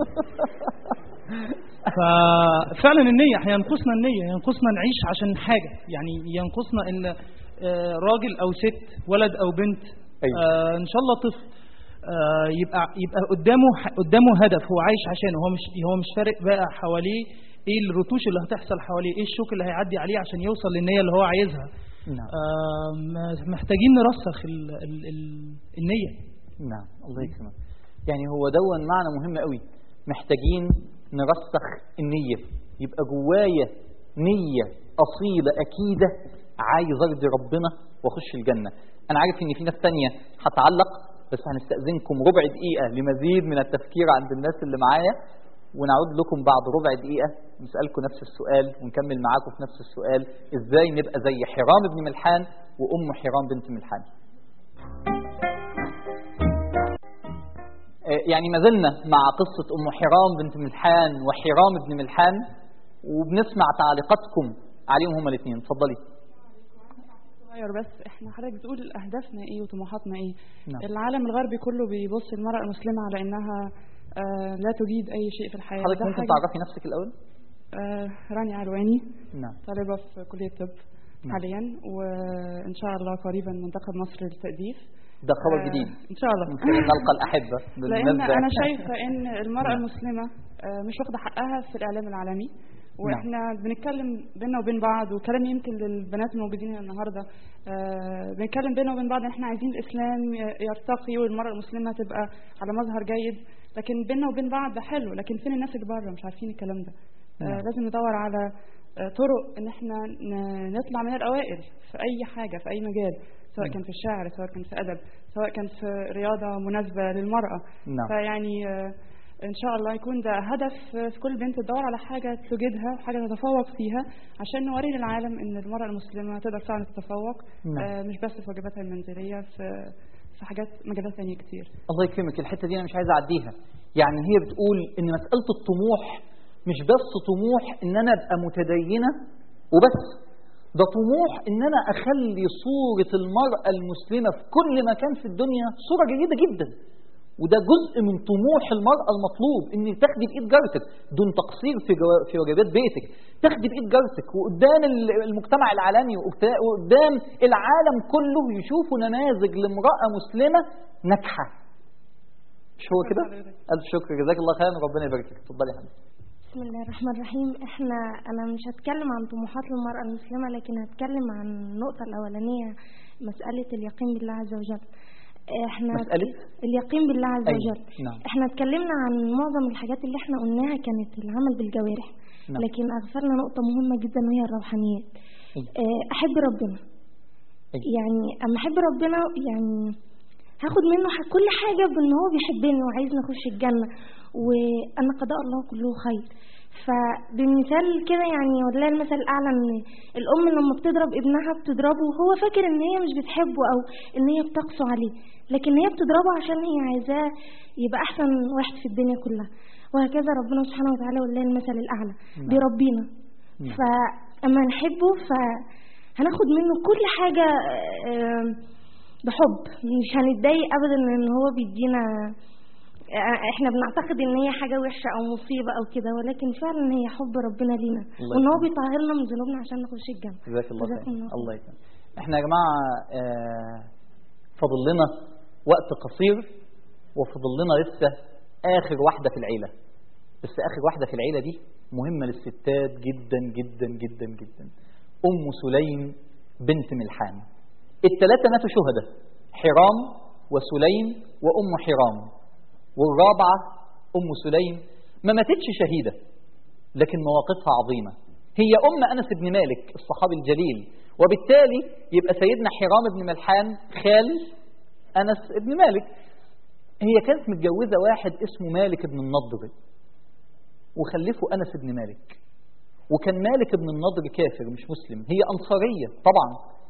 Speaker 8: ففعلا النية هينقصنا النية ينقصنا نعيش عشان حاجة يعني ينقصنا ان آه، راجل او ست ولد او بنت
Speaker 1: أيوة.
Speaker 8: آه، ان شاء الله طفل آه، يبقى يبقى قدامه قدامه هدف هو عايش عشانه هو مش هو مش فارق بقى حواليه ايه الرتوش اللي هتحصل حواليه ايه الشوك اللي هيعدي عليه عشان يوصل للنية اللي هو عايزها
Speaker 1: نعم
Speaker 8: آه، محتاجين نرسخ ال ال ال النية
Speaker 1: نعم الله يكرمك يعني هو دون معنى مهم قوي محتاجين نرسخ النية يبقى جوايا نية أصيلة أكيدة عايز أرضي ربنا وأخش الجنة أنا عارف إن في ناس تانية هتعلق بس هنستأذنكم ربع دقيقة لمزيد من التفكير عند الناس اللي معايا ونعود لكم بعد ربع دقيقة نسألكم نفس السؤال ونكمل معاكم في نفس السؤال إزاي نبقى زي حرام بن ملحان وأم حرام بنت ملحان يعني ما زلنا مع قصة أم حرام بنت ملحان وحرام بن ملحان وبنسمع تعليقاتكم عليهم هما الاثنين اتفضلي
Speaker 9: صغير بس احنا حضرتك بتقول اهدافنا ايه وطموحاتنا ايه
Speaker 1: نعم.
Speaker 9: العالم الغربي كله بيبص المرأة المسلمة على انها آه لا تجيد اي شيء في الحياة
Speaker 1: حضرتك
Speaker 9: ده
Speaker 1: ممكن
Speaker 9: حاجة-
Speaker 1: تعرفي نفسك الأول
Speaker 9: آه رانيا علواني
Speaker 1: نعم
Speaker 9: طالبة في كلية طب
Speaker 1: نعم.
Speaker 9: حاليا وان شاء الله قريبا منتخب مصر للتأديف
Speaker 1: ده خبر
Speaker 9: آه،
Speaker 1: جديد
Speaker 9: ان شاء الله
Speaker 1: من خلال نلقى الأحبة
Speaker 9: لان
Speaker 1: بالنسبة-
Speaker 9: انا شايفه ان المراه
Speaker 1: نعم.
Speaker 9: المسلمه آه، مش واخده حقها في الاعلام العالمي واحنا بنتكلم بينا وبين بعض وكلام يمكن للبنات الموجودين هنا النهارده آه، بنتكلم بينا وبين بعض ان احنا عايزين الاسلام ي- يرتقي والمراه المسلمه تبقى على مظهر جيد لكن بينا وبين بعض ده حلو لكن فين الناس اللي بره مش عارفين الكلام ده آه،
Speaker 1: نعم.
Speaker 9: لازم ندور على آه، طرق ان احنا ن- نطلع من الاوائل في اي حاجه في اي مجال سواء
Speaker 1: نعم.
Speaker 9: كان في الشعر سواء كان في ادب سواء كان في رياضه مناسبه للمراه
Speaker 1: نعم.
Speaker 9: فيعني آه، ان شاء الله يكون ده هدف آه، في كل بنت تدور على حاجه تجدها حاجه تتفوق فيها عشان نوري للعالم ان المراه المسلمه تقدر فعلا تتفوق
Speaker 1: نعم.
Speaker 9: آه، مش بس في واجباتها المنزليه في في حاجات مجالات ثانيه كتير
Speaker 1: الله يكرمك الحتة دي أنا مش عايز أعديها يعني هي بتقول إن مسألة الطموح مش بس طموح إن أنا أبقى متدينة وبس ده طموح إن أنا أخلي صورة المرأة المسلمة في كل مكان في الدنيا صورة جيدة جدا وده جزء من طموح المرأة المطلوب إن تاخدي بإيد جارتك دون تقصير في جو- في واجبات بيتك تاخدي بإيد جارتك وقدام ال- المجتمع العالمي وقت- وقدام العالم كله يشوفوا نماذج لامرأة مسلمة ناجحة مش هو كده؟ ألف شكر جزاك الله خيرا وربنا يبارك فيك اتفضلي يا حبيبي
Speaker 7: بسم الله الرحمن الرحيم احنا انا مش هتكلم عن طموحات المرأة المسلمة لكن هتكلم عن النقطة الأولانية مسألة اليقين بالله عز وجل احنا
Speaker 1: مسألة؟
Speaker 7: اليقين بالله عز
Speaker 1: أيوة.
Speaker 7: وجل
Speaker 1: نعم.
Speaker 7: احنا اتكلمنا عن معظم الحاجات اللي احنا قلناها كانت العمل بالجوارح
Speaker 1: نعم.
Speaker 7: لكن اغفلنا نقطة مهمة جدا وهي الروحانيات
Speaker 1: أيوة.
Speaker 7: اه، احب ربنا
Speaker 1: أيوة.
Speaker 7: يعني اما احب ربنا يعني هاخد منه ح- كل حاجة بان هو بيحبني وعايزني اخش الجنة وان قضاء الله كله خير فبمثال كده يعني والله المثل الاعلى ان الام لما بتضرب ابنها بتضربه وهو فاكر ان هي مش بتحبه او ان هي بتقسو عليه لكن هي بتضربه عشان هي عايزاه يبقى احسن واحد في الدنيا كلها وهكذا ربنا سبحانه وتعالى والله المثل الاعلى
Speaker 1: نعم.
Speaker 7: بيربينا
Speaker 1: نعم.
Speaker 7: فاما نحبه فهناخد منه كل حاجة آم، بحب مش هنتضايق ابدا ان هو بيدينا آه، احنا بنعتقد ان هي حاجة وحشة او مصيبة او كده ولكن فعلا هي حب ربنا لينا
Speaker 1: الله
Speaker 7: وان هو
Speaker 1: يكرمك.
Speaker 7: بيطهرنا من ذنوبنا عشان نخش الجنة
Speaker 1: جزاك الله
Speaker 7: جزاكم
Speaker 1: خير
Speaker 7: الله
Speaker 1: الله يكرمك احنا يا جماعة آه، فاضل لنا وقت قصير وفاضل لنا لسه آخر واحدة في العيلة بس آخر واحدة في العيلة دي مهمة للستات جدا جدا جدا جدا أم سليم بنت ملحان الثلاثة ماتوا شهداء حرام وسليم وأم حرام والرابعة أم سليم ما ماتتش شهيدة لكن مواقفها عظيمة هي أم أنس بن مالك الصحابي الجليل وبالتالي يبقى سيدنا حرام بن ملحان خال أنس بن مالك هي كانت متجوزة واحد اسمه مالك بن النضر وخلفه أنس بن مالك وكان مالك بن النضر كافر مش مسلم هي أنصارية طبعا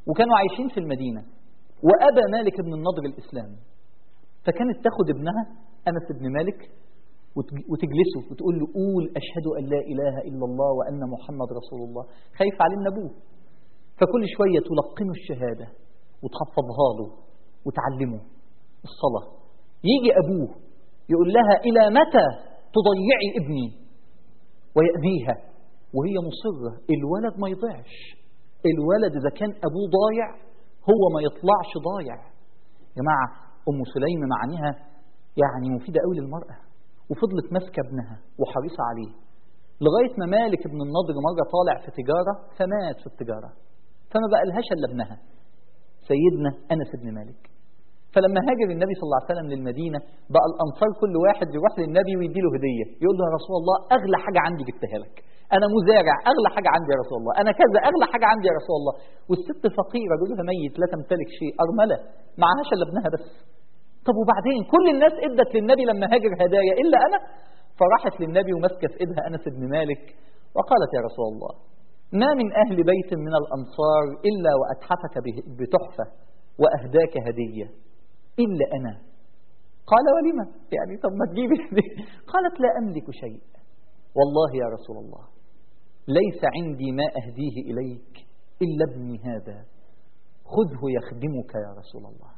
Speaker 1: وكانوا عايشين في المدينة وأبى مالك بن النضر الإسلام فكانت تاخد ابنها أنس بن مالك وتجلسه وتقول له قول أشهد أن لا إله إلا الله وأن محمد رسول الله خايف عليه من أبوه فكل شوية تلقنه الشهادة وتحفظها له وتعلمه الصلاة يجي أبوه يقول لها إلى متى تضيعي ابني ويأذيها وهي مصرة الولد ما يضيعش الولد إذا كان أبوه ضايع هو ما يطلعش ضايع يا جماعة أم سليم معناها يعني مفيدة قوي للمرأة وفضلت ماسكة ابنها وحريصة عليه لغاية ما مالك بن النضر مرة طالع في تجارة فمات في التجارة فما بقى لهاش إلا ابنها سيدنا أنس بن مالك فلما هاجر النبي صلى الله عليه وسلم للمدينة بقى الأنصار كل واحد يروح للنبي ويدي له هدية يقول له يا رسول الله أغلى حاجة عندي جبتها لك أنا مزارع أغلى حاجة عندي يا رسول الله أنا كذا أغلى حاجة عندي يا رسول الله والست فقيرة جوزها ميت لا تمتلك شيء أرملة معهاش إلا ابنها بس طب وبعدين كل الناس ادت للنبي لما هاجر هدايا إلا أنا فراحت للنبي وماسكة في إيدها أنس بن مالك وقالت يا رسول الله ما من أهل بيت من الأنصار إلا وأتحفك بتحفة وأهداك هدية إلا أنا قال ولما يعني طب ما تجيبي قالت لا أملك شيء والله يا رسول الله ليس عندي ما أهديه إليك إلا ابني هذا خذه يخدمك يا رسول الله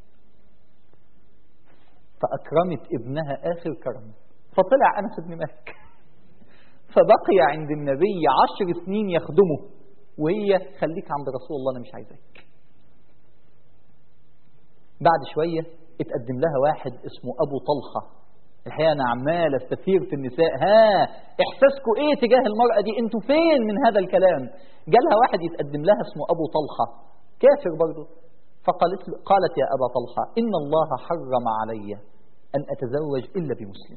Speaker 1: فأكرمت ابنها آخر كرم فطلع أنس بن مالك فبقي عند النبي عشر سنين يخدمه وهي خليك عند رسول الله أنا مش عايزك بعد شوية اتقدم لها واحد اسمه أبو طلحة الحقيقة أنا عمال استثير في النساء ها إحساسكم إيه تجاه المرأة دي أنتوا فين من هذا الكلام جالها واحد يتقدم لها اسمه أبو طلحة كافر برضه فقالت له قالت يا أبا طلحة إن الله حرم علي أن أتزوج إلا بمسلم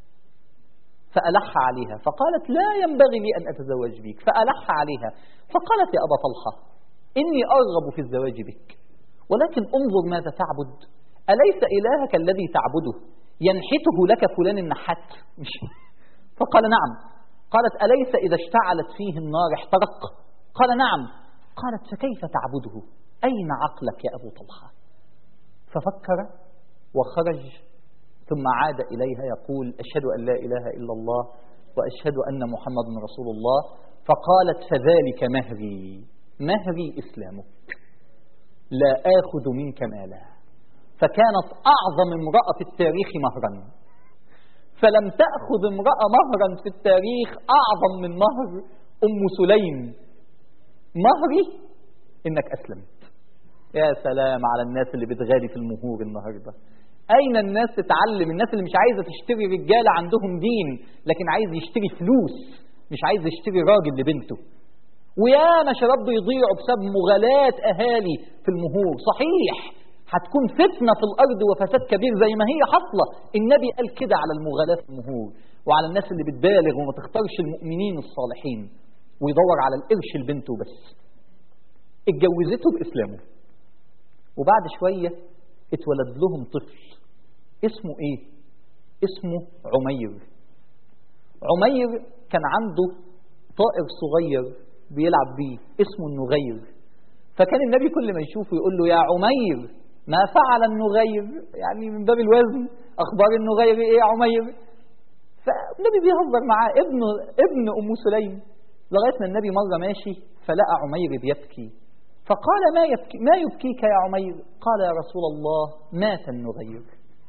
Speaker 1: فألح عليها فقالت لا ينبغي لي أن أتزوج بك فألح عليها فقالت يا أبا طلحة إني أرغب في الزواج بك ولكن انظر ماذا تعبد أليس إلهك الذي تعبده ينحته لك فلان النحات مش فقال نعم قالت أليس إذا اشتعلت فيه النار احترق قال نعم قالت فكيف تعبده أين عقلك يا أبو طلحة ففكر وخرج ثم عاد إليها يقول أشهد أن لا إله إلا الله وأشهد أن محمد رسول الله فقالت فذلك مهري مهري إسلامك لا آخذ منك مالا فكانت أعظم امرأة في التاريخ مهرا فلم تأخذ امرأة مهرا في التاريخ أعظم من مهر أم سليم مهري إنك أسلمت يا سلام على الناس اللي بتغالي في المهور النهاردة أين الناس تتعلم الناس اللي مش عايزة تشتري رجالة عندهم دين لكن عايز يشتري فلوس مش عايز يشتري راجل لبنته وياما شباب بيضيعوا بسبب مغالاة أهالي في المهور صحيح هتكون فتنة في الأرض وفساد كبير زي ما هي حصلة النبي قال كده على المغالاة في المهور وعلى الناس اللي بتبالغ وما تختارش المؤمنين الصالحين ويدور على القرش لبنته بس اتجوزته بإسلامه وبعد شوية اتولد لهم طفل اسمه ايه اسمه عمير عمير كان عنده طائر صغير بيلعب بيه اسمه النغير فكان النبي كل ما يشوفه يقول له يا عمير ما فعل النغير يعني من باب الوزن اخبار النغير ايه يا عمير فالنبي بيهزر معاه ابن ابن ام سليم لغايه ما النبي مره ماشي فلقى عمير بيبكي فقال ما يبكي ما يبكيك يا عمير قال يا رسول الله مات النغير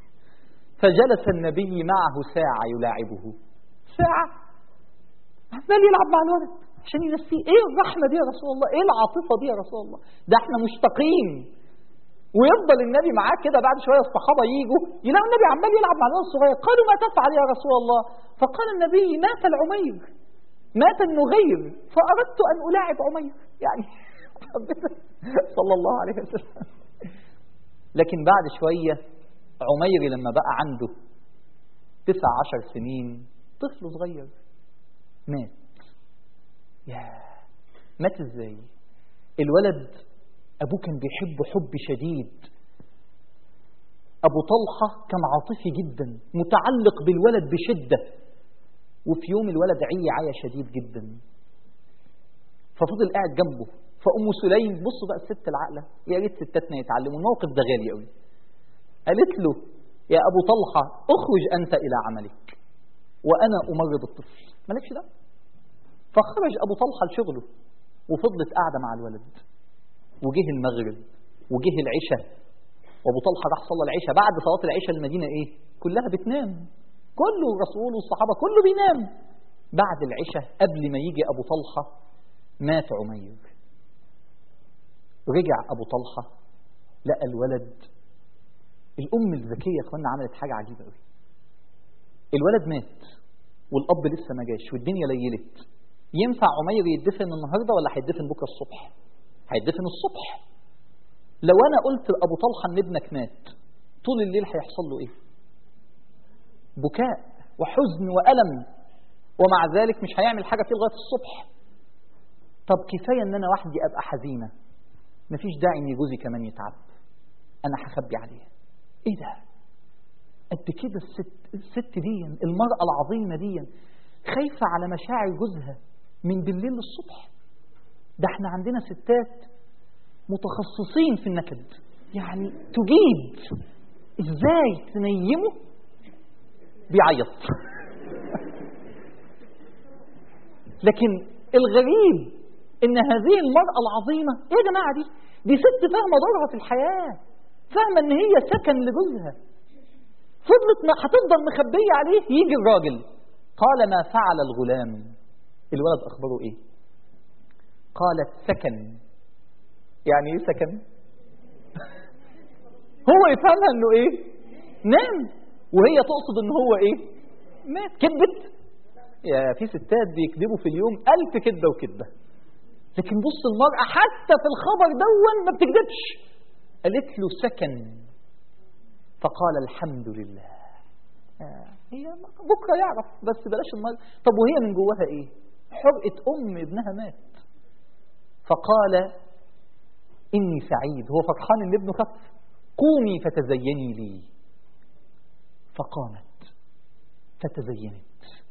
Speaker 1: فجلس النبي معه ساعة يلاعبه ساعة عمال يلعب مع الولد عشان ينسيه ايه الرحمة دي يا رسول الله ايه العاطفة دي يا رسول الله ده احنا مشتاقين ويفضل النبي معاه كده بعد شوية الصحابة يجوا يلاقوا النبي عمال يلعب مع الولد الصغير قالوا ما تفعل يا رسول الله فقال النبي مات العمير مات النغير فأردت أن ألاعب عمير يعني صلى الله عليه وسلم لكن بعد شوية عمير لما بقى عنده تسع عشر سنين طفل صغير مات يا مات ازاي الولد ابوه كان بيحبه حب شديد ابو طلحة كان عاطفي جدا متعلق بالولد بشدة وفي يوم الولد عي عيا شديد جدا ففضل قاعد جنبه فأم سليم بصوا بقى الست العاقلة يا ريت ستاتنا يتعلموا الموقف ده غالي قوي قالت له يا أبو طلحة اخرج أنت إلى عملك وأنا أمرض الطفل مالكش ده فخرج أبو طلحة لشغله وفضلت قاعدة مع الولد وجه المغرب وجه العشاء وابو طلحه راح صلى العشاء بعد صلاه العشاء المدينه ايه كلها بتنام كله الرسول والصحابه كله بينام بعد العشاء قبل ما يجي ابو طلحه مات عمير رجع ابو طلحه لقى الولد الام الذكيه يا اخوانا عملت حاجه عجيبه قوي الولد مات والاب لسه ما جاش والدنيا ليلت ينفع عمير يدفن النهارده ولا هيدفن بكره الصبح هيدفن الصبح لو انا قلت لابو طلحه ان ابنك مات طول الليل هيحصل له ايه بكاء وحزن والم ومع ذلك مش هيعمل حاجه فيه لغايه الصبح طب كفايه ان انا وحدي ابقى حزينه مفيش داعي ان جوزي كمان يتعب انا هخبي عليه ايه ده قد كده الست الست دي المراه العظيمه دي خايفه على مشاعر جوزها من بالليل للصبح ده احنا عندنا ستات متخصصين في النكد يعني تجيد ازاي تنيمه بيعيط لكن الغريب ان هذه المرأة العظيمة ايه يا جماعة دي دي ست فاهمة دورها في الحياة فاهمة ان هي سكن لجوزها فضلت ما هتفضل مخبية عليه يجي الراجل قال ما فعل الغلام الولد اخبره ايه قالت سكن يعني ايه سكن هو يفهمها انه ايه نام وهي تقصد ان هو ايه مات كذبت يا في ستات بيكذبوا في اليوم ألف كذبة وكذبة لكن بص المرأة حتى في الخبر دون ما بتكذبش قالت له سكن فقال الحمد لله آه هي بكرة يعرف بس بلاش المرأة طب وهي من جواها ايه حرقة أم ابنها مات فقال إني سعيد هو فرحان إن ابنه خف قومي فتزيني لي فقامت فتزينت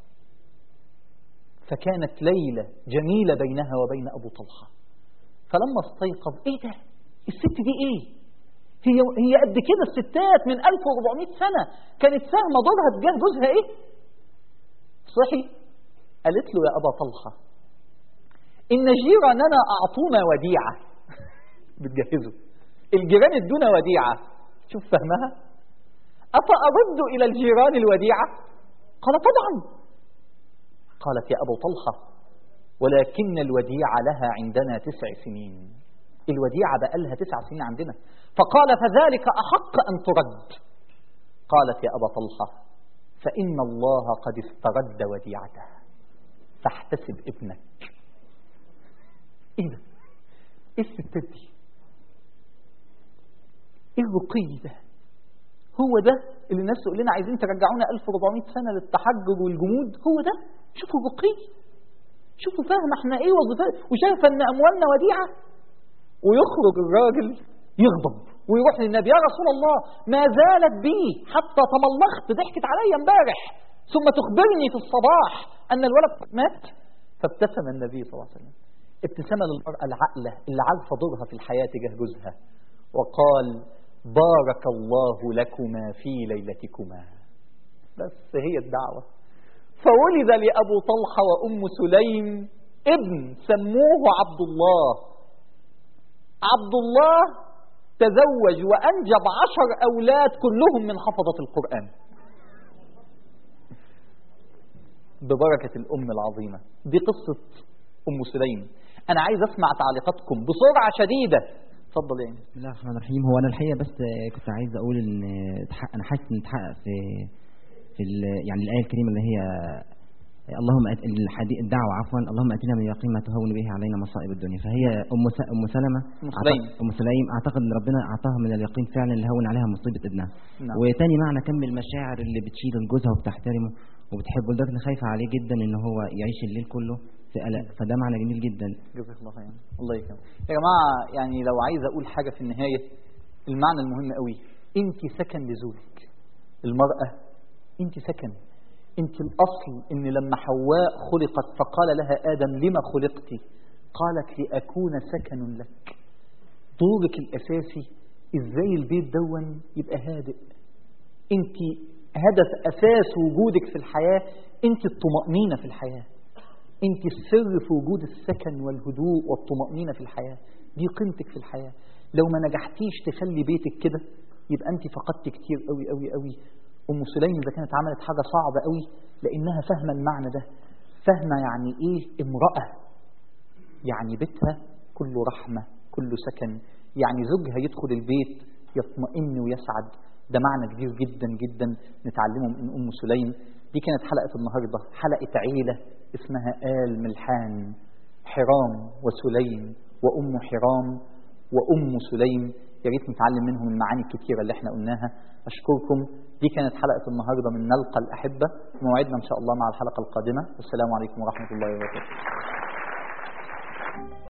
Speaker 1: فكانت ليلة جميلة بينها وبين أبو طلحة فلما استيقظ إيه ده الست دي إيه هي هي قد كده الستات من 1400 سنة كانت فاهمة دورها تجاه جوزها إيه صحي قالت له يا أبا طلحة إن جيراننا أعطونا وديعة بتجهزه الجيران ادونا وديعة شوف فهمها أفأرد إلى الجيران الوديعة قال طبعا قالت يا أبو طلحة ولكن الوديعة لها عندنا تسع سنين الوديعة بقى لها تسع سنين عندنا فقال فذلك أحق أن ترد قالت يا أبا طلحة فإن الله قد استرد وديعته فاحتسب ابنك ايه ده ايه الستات دي ايه الرقي ده هو ده اللي الناس تقول لنا عايزين ترجعونا 1400 سنه للتحجج والجمود هو ده شوفوا الرقي شوفوا فاهم احنا ايه وظيفات وشايفه ان اموالنا وديعه ويخرج الراجل يغضب ويروح للنبي يا رسول الله ما زالت بي حتى تملخت ضحكت عليا امبارح ثم تخبرني في الصباح ان الولد مات فابتسم النبي صلى الله عليه وسلم ابتسامة للمرأة العقلة اللي عارفة دورها في الحياة تجاه جوزها وقال بارك الله لكما في ليلتكما بس هي الدعوة فولد لأبو طلحة وأم سليم ابن سموه عبد الله عبد الله تزوج وأنجب عشر أولاد كلهم من حفظة القرآن ببركة الأم العظيمة دي قصة أم سليم أنا عايز أسمع تعليقاتكم بسرعة شديدة اتفضل يعني
Speaker 10: بسم الله الرحمن الرحيم هو أنا الحقيقة بس كنت عايز أقول إن أنا حاسس إن اتحقق في في يعني الآية الكريمة اللي هي اللهم أت... الدعوة عفوا اللهم اتنا من اليقين ما تهون به علينا مصائب الدنيا فهي ام س... ام سلمة
Speaker 1: أم سليم.
Speaker 10: ام سليم اعتقد ان ربنا اعطاها من اليقين فعلا اللي هون عليها مصيبة ابنها
Speaker 1: نعم.
Speaker 10: وتاني معنى كم المشاعر اللي بتشيل جوزها وبتحترمه وبتحبه لدرجة إن خايفة عليه جدا ان هو يعيش الليل كله في قلق فده معنى جميل جدا
Speaker 1: جزاك الله خير الله يكرمك يا جماعة يعني لو عايز أقول حاجة في النهاية المعنى المهم قوي أنت سكن لزوجك المرأة أنت سكن أنت الأصل إن لما حواء خلقت فقال لها آدم لما خلقتي قالت لأكون سكن لك دورك الأساسي إزاي البيت دون يبقى هادئ أنت هدف أساس وجودك في الحياة أنت الطمأنينة في الحياة أنت السر في وجود السكن والهدوء والطمأنينة في الحياة دي قيمتك في الحياة لو ما نجحتيش تخلي بيتك كده يبقى أنت فقدت كتير قوي قوي قوي أم سليم إذا كانت عملت حاجة صعبة قوي لأنها فاهمة المعنى ده فاهمة يعني إيه امرأة يعني بيتها كله رحمة كله سكن يعني زوجها يدخل البيت يطمئن ويسعد ده معنى كبير جدا جدا نتعلمه من أم سليم دي كانت حلقة النهاردة حلقة عيلة اسمها آل ملحان حرام وسليم وأم حرام وأم سليم يا ريت نتعلم منهم المعاني الكتيرة اللي احنا قلناها أشكركم دي كانت حلقة النهاردة من نلقى الأحبة موعدنا إن شاء الله مع الحلقة القادمة والسلام عليكم ورحمة الله وبركاته